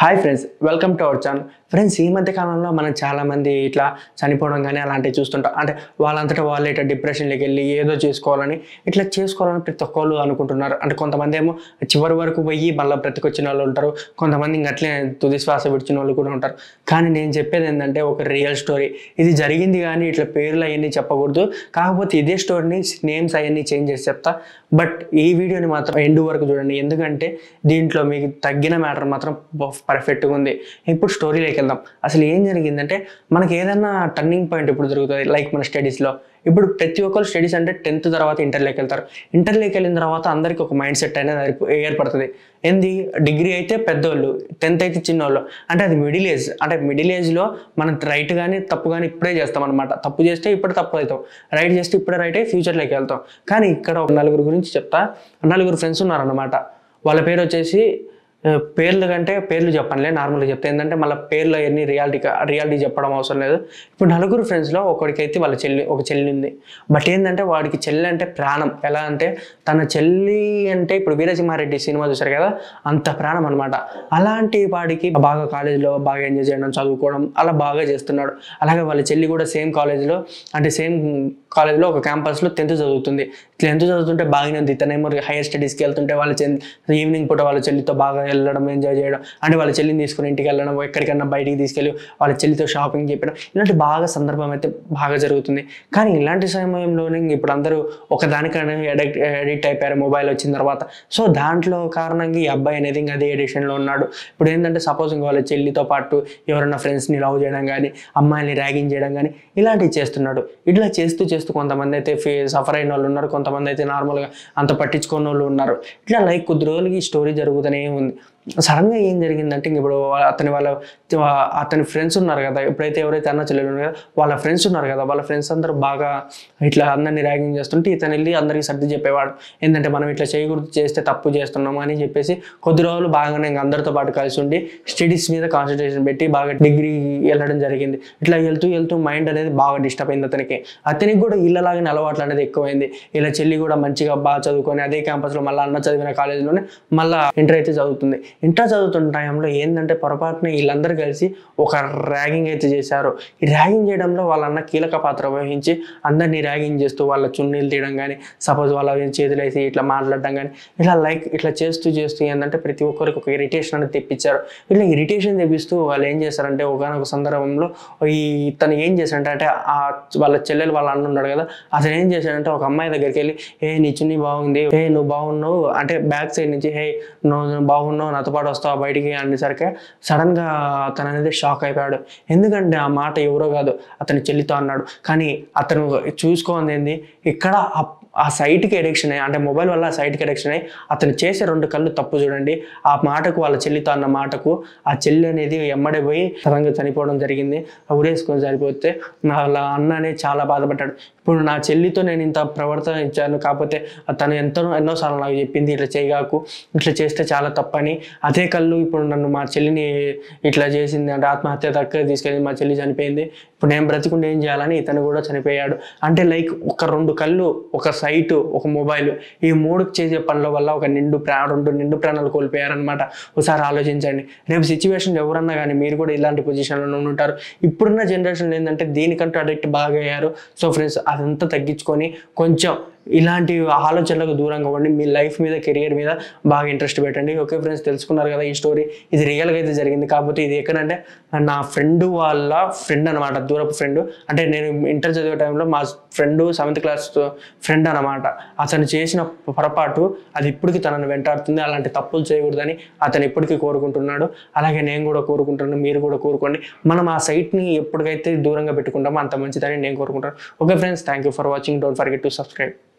hi friends welcome to our channel friends ఈ మధ్య కాలంలో మనం చాలా మంది ఇట్లా చనిపోవడం కానీ అలాంటివి చూస్తుంటాం అంటే వాళ్ళంతటా వాళ్ళు ఇట్లా డిప్రెషన్లోకి వెళ్ళి ఏదో చేసుకోవాలని ఇట్లా చేసుకోవాలని ప్రతి ఒక్కళ్ళు అనుకుంటున్నారు అంటే కొంతమంది ఏమో చివరి వరకు పోయి మళ్ళీ బ్రతికొచ్చిన వాళ్ళు ఉంటారు కొంతమంది ఇంక అట్లే తుది శ్వాస విడిచిన వాళ్ళు కూడా ఉంటారు కానీ నేను చెప్పేది ఏంటంటే ఒక రియల్ స్టోరీ ఇది జరిగింది కానీ ఇట్లా పేర్లు అవన్నీ చెప్పకూడదు కాకపోతే ఇదే స్టోరీని నేమ్స్ అవన్నీ చేంజ్ చేసి చెప్తా బట్ ఈ వీడియోని మాత్రం ఎండ్ వరకు చూడండి ఎందుకంటే దీంట్లో మీకు తగ్గిన మ్యాటర్ మాత్రం పర్ఫెక్ట్గా ఉంది ఇప్పుడు స్టోరీలోకి వెళ్దాం అసలు ఏం జరిగిందంటే మనకి ఏదైనా టర్నింగ్ పాయింట్ ఇప్పుడు జరుగుతుంది లైక్ మన స్టడీస్లో ఇప్పుడు ప్రతి ఒక్కరు స్టడీస్ అంటే టెన్త్ తర్వాత ఇంటర్లోకి వెళ్తారు ఇంటర్లోకి వెళ్ళిన తర్వాత అందరికీ ఒక మైండ్ సెట్ అనేది ఏర్ప- ఏర్పడుతుంది ఏంది డిగ్రీ అయితే పెద్దోళ్ళు టెన్త్ అయితే చిన్నోళ్ళు అంటే అది మిడిల్ ఏజ్ అంటే మిడిల్ ఏజ్లో మనం రైట్ కానీ తప్పు కానీ ఇప్పుడే చేస్తాం అనమాట తప్పు చేస్తే ఇప్పుడు తప్పు అవుతాం రైట్ చేస్తే ఇప్పుడే రైట్ అయ్యి ఫ్యూచర్లోకి వెళ్తాం కానీ ఇక్కడ ఒక నలుగురు గురించి చెప్తా నలుగురు ఫ్రెండ్స్ ఉన్నారన్నమాట వాళ్ళ పేరు వచ్చేసి ఆ, పేర్లు కంటే పేర్లు చెప్పనులే నార్మల్గా చెప్తే ఏంటంటే మళ్ళీ పేర్లు అవన్నీ రియాలిటీ రియాలిటీ చెప్పడం అవసరం లేదు ఇప్పుడు నలుగురు ఫ్రెండ్స్లో ఒకడికైతే వాళ్ళ చెల్లి ఒక చెల్లి ఉంది బట్ ఏంటంటే వాడికి చెల్లి అంటే ప్రాణం ఎలా అంటే తన చెల్లి అంటే ఇప్పుడు వీరసింహారెడ్డి సినిమా చూసారు కదా అంత ప్రాణం అనమాట అలాంటి వాడికి బాగా కాలేజీలో బాగా ఎంజాయ్ చేయడం చదువుకోవడం అలా బాగా చేస్తున్నాడు అలాగే వాళ్ళ చెల్లి కూడా సేమ్ కాలేజీలో అంటే సేమ్ కాలేజ్లో ఒక క్యాంపస్లో టెన్త్ చదువుతుంది టెన్త్ చదువుతుంటే బాగానే ఉంది ఇతనేమో హైయర్ స్టడీస్కి వెళ్తుంటే వాళ్ళ చెల్లి ఈవినింగ్ పూట వాళ్ళ చెల్లితో బాగా వెళ్ళడం ఎంజాయ్ చేయడం అంటే వాళ్ళ చెల్లిని తీసుకుని ఇంటికి వెళ్ళడం ఎక్కడికన్నా బయటికి తీసుకెళ్ళి వాళ్ళ చెల్లితో షాపింగ్ చేయడం ఇలాంటి బాగా సందర్భం అయితే బాగా జరుగుతుంది కానీ ఇలాంటి సమయంలోనే ఇప్పుడు అందరూ ఒక దానికన్నా ఎడిక్ట్ ఎడిక్ట్ అయిపోయారు మొబైల్ వచ్చిన తర్వాత సో దాంట్లో కారణంగా ఈ అబ్బాయి అనేది ఇంకా అదే ఎడిషన్లో ఉన్నాడు ఇప్పుడు ఏంటంటే సపోజ్ ఇంకా వాళ్ళ చెల్లితో పాటు ఎవరైనా ఫ్రెండ్స్ని లవ్ చేయడం కానీ అమ్మాయిని ర్యాగింగ్ చేయడం కానీ ఇలాంటివి చేస్తున్నాడు ఇట్లా చేస్తూ చేస్తూ కొంతమంది అయితే ఫే సఫర్ అయిన వాళ్ళు ఉన్నారు కొంతమంది అయితే నార్మల్గా అంత పట్టించుకున్న వాళ్ళు ఉన్నారు ఇట్లా లైక్ కొద్ది రోజులకి ఈ స్టోరీ జరుగుతూనే ఉంది సడన్గా ఏం జరిగిందంటే ఇంక ఇప్పుడు వా- అతని వాళ్ళ వా- అతని ఫ్రెండ్స్ ఉన్నారు కదా ఎప్పుడైతే ఎవరైతే అన్న చెల్లెలు ఉన్నారు కదా వాళ్ళ ఫ్రెండ్స్ ఉన్నారు కదా వాళ్ళ ఫ్రెండ్స్ అందరూ బాగా ఇట్లా అందరినీ ర్యాగింగ్ చేస్తుంటే ఇతను వెళ్ళి అందరికీ సర్ది చెప్పేవాడు ఏంటంటే మనం ఇట్లా చేయకూడదు చేస్తే తప్పు చేస్తున్నాము అని చెప్పేసి కొద్ది రోజులు బాగానే ఇంక అందరితో పాటు కలిసి ఉండి స్టడీస్ మీద కాన్సన్ట్రేషన్ పెట్టి బాగా డిగ్రీ వెళ్ళడం జరిగింది ఇట్లా వెళ్తూ వెళ్తూ మైండ్ అనేది బాగా డిస్టర్బ్ అయింది అతనికి అతనికి కూడా ఇళ్ళలాగిన అలవాట్లు అనేది ఎక్కువైంది ఇలా చెల్లి కూడా మంచిగా బాగా చదువుకొని అదే క్యాంపస్లో మళ్ళీ అన్న చదివిన కాలేజీలోనే మళ్ళీ ఇంటర్ అయితే చదువుతుంది ఇంటర్ చదువుతున్న టైంలో ఏంటంటే పొరపాటున వీళ్ళందరూ కలిసి ఒక ర్యాగింగ్ అయితే చేశారు ఈ ర్యాగింగ్ చేయడంలో వాళ్ళ అన్న కీలక పాత్ర వహించి అందరినీ ర్యాగింగ్ చేస్తూ వాళ్ళ చున్నీలు తీయడం కానీ సపోజ్ వాళ్ళ చేతులు వేసి ఇట్లా మాట్లాడడం కానీ ఇలా లైక్ ఇట్లా చేస్తూ చేస్తూ ఏంటంటే ప్రతి ఒక్కరికి ఒక ఇరిటేషన్ అనేది తెప్పించారు ఇట్లా ఇరిటేషన్ తెప్పిస్తూ వాళ్ళు ఏం చేశారంటే ఒకనొక సందర్భంలో ఈ తను ఏం చేశాడంటే అంటే ఆ వాళ్ళ చెల్లెలు వాళ్ళ అన్న ఉన్నాడు కదా అతను ఏం చేశాడంటే ఒక అమ్మాయి దగ్గరికి వెళ్ళి ఏ నీ చున్నీ బాగుంది ఏ నువ్వు బాగున్నావు అంటే బ్యాక్ సైడ్ నుంచి హే నువ్వు నువ్వు బాగున్నావు నాతో పాటు వస్తావా బయటికి అనేసరికి సడన్గా అతను అనేది షాక్ అయిపోయాడు ఎందుకంటే ఆ మాట ఎవరో కాదు అతని చెల్లితో అన్నాడు కానీ అతను చూసుకోంది ఏంది ఇక్కడ ఆ- ఆ సైట్కి ఎడిక్షన్ అయ్యి అంటే మొబైల్ వల్ల ఆ సైట్కి ఎడిక్షన్ అయ్యి అతను చేసే రెండు కళ్ళు తప్పు చూడండి ఆ మాటకు వాళ్ళ చెల్లితో అన్న మాటకు ఆ చెల్లి అనేది ఎమ్మడే పోయి సడన్గా చనిపోవడం జరిగింది ఉరేసుకొని చనిపోతే వాళ్ళ అన్న అనేది చాలా బాధపడ్డాడు ఇప్పుడు నా చెల్లితో నేను ఇంత ప్రవర్తన ఇచ్చాను కాకపోతే తను ఎంతో ఎన్నోసార్లు నాకు చెప్పింది ఇట్లా చేయగాకు ఇట్లా చేస్తే చాలా తప్పని అదే కళ్ళు ఇప్పుడు నన్ను మా చెల్లిని ఇట్లా చేసింది అంటే ఆత్మహత్య దక్క తీసుకెళ్ళి మా చెల్లి చనిపోయింది ఇప్పుడు నేను బ్రతికుంటే ఏం చేయాలని ఇతను కూడా చనిపోయాడు అంటే లైక్ ఒక రెండు కళ్ళు ఒక సైటు ఒక మొబైల్ ఈ మూడు చేసే పనుల వల్ల ఒక నిండు ప్రా రెండు నిండు ప్రాణాలు కోల్పోయారనమాట ఒకసారి ఆలోచించండి రేపు సిచ్యువేషన్ ఎవరన్నా కానీ మీరు కూడా ఇలాంటి పొజిషన్లో ఉంటారు ఇప్పుడున్న జనరేషన్ ఏంటంటే దీనికంటూ అడిక్ట్ బాగా అయ్యారు సో ఫ్రెండ్స్ అదంతా తగ్గించుకొని కొంచెం ఇలాంటి ఆలోచనలకు దూరంగా ఉండి మీ లైఫ్ మీద కెరియర్ మీద బాగా ఇంట్రెస్ట్ పెట్టండి ఓకే ఫ్రెండ్స్ తెలుసుకున్నారు కదా ఈ స్టోరీ ఇది రియల్గా అయితే జరిగింది కాకపోతే ఇది ఎక్కడంటే నా ఫ్రెండ్ వాళ్ళ ఫ్రెండ్ అనమాట దూరపు ఫ్రెండ్ అంటే నేను ఇంటర్ చదివే టైంలో మా ఫ్రెండ్ సెవెంత్ క్లాస్ ఫ్రెండ్ అనమాట అతను చేసిన పొరపాటు అది ఇప్పటికీ తనను వెంటాడుతుంది అలాంటి తప్పులు చేయకూడదని అతను ఇప్పటికీ కోరుకుంటున్నాడు అలాగే నేను కూడా కోరుకుంటున్నాను మీరు కూడా కోరుకోండి మనం ఆ సైట్ని ఎప్పటికైతే దూరంగా పెట్టుకుంటామో అంత మంచిదని నేను కోరుకుంటాను okay friends thank you for watching don't forget to subscribe